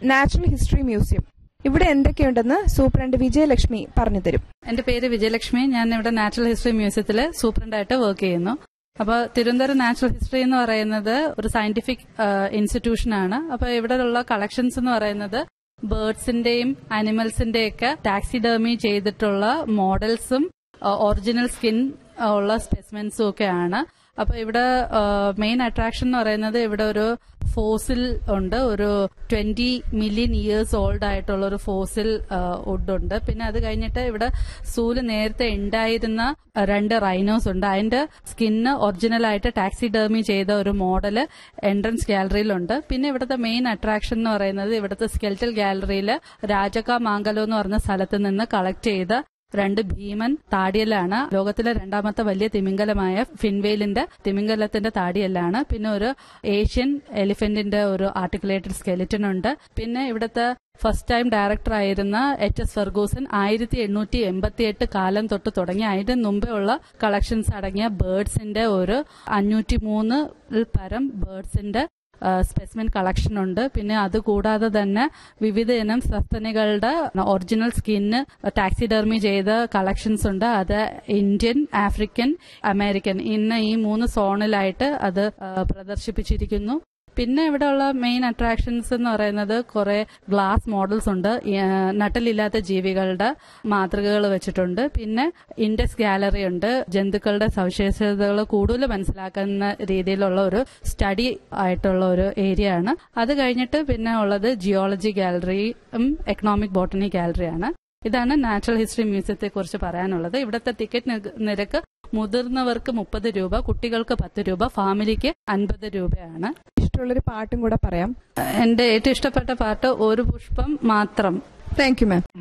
natural history museum ഇവിടെ എന്തൊക്കെയുണ്ടെന്ന് superintendent Vijayalakshmi പറഞ്ഞു തരും എന്റെ പേര് വിജയലക്ഷ്മി ഞാൻ ഇവിടെ നാച്ചുറൽ ഹിസ്റ്ററി മ്യൂസിയത്തില് സൂപ്രണ്ടായിട്ട് വർക്ക് ചെയ്യുന്നു അപ്പോൾ തിരുവനന്തപുരം നാച്ചുറൽ ഹിസ്റ്ററി എന്ന് പറയുന്നത് ഒരു സയന്റിഫിക് ഇൻസ്റ്റിറ്റ്യൂഷൻ ആണ് അപ്പോൾ ഇവിടെയുള്ള കളക്ഷൻസ് എന്ന് പറയുന്നത് ബേർഡ്സിന്റെയും അനിമൽസിന്റെയൊക്കെ ടാക്സിഡേമി ചെയ്തിട്ടുള്ള മോഡൽസും ഒറിജിനൽ സ്കിൻ ഉള്ള സ്പെസിമെൻസും ഒക്കെയാണ് അപ്പൊ ഇവിടെ മെയിൻ അട്രാക്ഷൻ എന്ന് പറയുന്നത് ഇവിടെ ഒരു ഫോസിൽ ഉണ്ട് ഒരു ട്വന്റി മില്യൺ ഇയേഴ്സ് ഓൾഡ് ആയിട്ടുള്ള ഒരു ഫോസിൽ വുഡ് ഉണ്ട് പിന്നെ അത് കഴിഞ്ഞിട്ട് ഇവിടെ സൂല് നേരത്തെ ഉണ്ടായിരുന്ന രണ്ട് റൈനോസ് ഉണ്ട് അതിന്റെ സ്കിന്ന് ഒറിജിനൽ ആയിട്ട് ടാക്സിഡേമി ചെയ്ത ഒരു മോഡല് എൻട്രൻസ് ഗാലറിയിലുണ്ട് പിന്നെ ഇവിടുത്തെ മെയിൻ അട്രാക്ഷൻ എന്ന് പറയുന്നത് ഇവിടുത്തെ സ്കെൽറ്റൽ ഗാലറിയിൽ രാജക മാങ്കലോ എന്ന് പറഞ്ഞ സ്ഥലത്ത് നിന്ന് കളക്ട് ചെയ്ത രണ്ട് ഭീമൻ താടിയലാണ് ലോകത്തിലെ രണ്ടാമത്തെ വലിയ തിമിംഗലമായ ഫിൻവേലിന്റെ തിമിംഗലത്തിന്റെ താടിയല്ലാണ് പിന്നെ ഒരു ഏഷ്യൻ എലിഫന്റിന്റെ ഒരു ആർട്ടിക്കുലേറ്റഡ് സ്കെലിറ്റൻ ഉണ്ട് പിന്നെ ഇവിടുത്തെ ഫസ്റ്റ് ടൈം ഡയറക്ടർ ആയിരുന്ന എച്ച് എസ് ഫെർഗൂസൻ ആയിരത്തി എണ്ണൂറ്റി എൺപത്തി എട്ട് കാലം തൊട്ട് തുടങ്ങി അതിന് മുമ്പേ ഉള്ള കളക്ഷൻസ് അടങ്ങിയ ബേർഡ്സിന്റെ ഒരു അഞ്ഞൂറ്റി മൂന്നിൽ പരം ബേർഡ്സിന്റെ സ്പെസിമെൻ കളക്ഷൻ ഉണ്ട് പിന്നെ അതുകൂടാതെ തന്നെ വിവിധ ഇനം സസ്തനികളുടെ ഒറിജിനൽ സ്കിന്ന് ടാക്സിഡെർമി ചെയ്ത കളക്ഷൻസ് ഉണ്ട് അത് ഇന്ത്യൻ ആഫ്രിക്കൻ അമേരിക്കൻ ഇന്ന് ഈ മൂന്ന് സോണിലായിട്ട് അത് പ്രദർശിപ്പിച്ചിരിക്കുന്നു പിന്നെ ഇവിടെയുള്ള മെയിൻ അട്രാക്ഷൻസ് എന്ന് പറയുന്നത് കുറെ ഗ്ലാസ് മോഡൽസ് ഉണ്ട് നട്ടലില്ലാത്ത ജീവികളുടെ മാതൃകകൾ വെച്ചിട്ടുണ്ട് പിന്നെ ഇൻഡെക്സ് ഗാലറി ഉണ്ട് ജന്തുക്കളുടെ സവിശേഷതകൾ കൂടുതൽ മനസ്സിലാക്കുന്ന രീതിയിലുള്ള ഒരു സ്റ്റഡി ആയിട്ടുള്ള ഒരു ഏരിയ ആണ് അത് കഴിഞ്ഞിട്ട് പിന്നെ ഉള്ളത് ജിയോളജി ഗാലറിയും എക്കണോമിക് ബോട്ടണി ഗാലറിയാണ് ഇതാണ് നാച്ചുറൽ ഹിസ്റ്ററി മ്യൂസിയത്തെ കുറിച്ച് പറയാനുള്ളത് ഇവിടുത്തെ ടിക്കറ്റ് നിരക്ക് മുതിർന്നവർക്ക് മുപ്പത് രൂപ കുട്ടികൾക്ക് പത്ത് രൂപ ഫാമിലിക്ക് അൻപത് രൂപയാണ് ഇഷ്ടമുള്ളൊരു പാട്ടും കൂടെ പറയാം എന്റെ ഏറ്റവും ഇഷ്ടപ്പെട്ട പാട്ട് ഒരു പുഷ്പം മാത്രം താങ്ക് യു മാം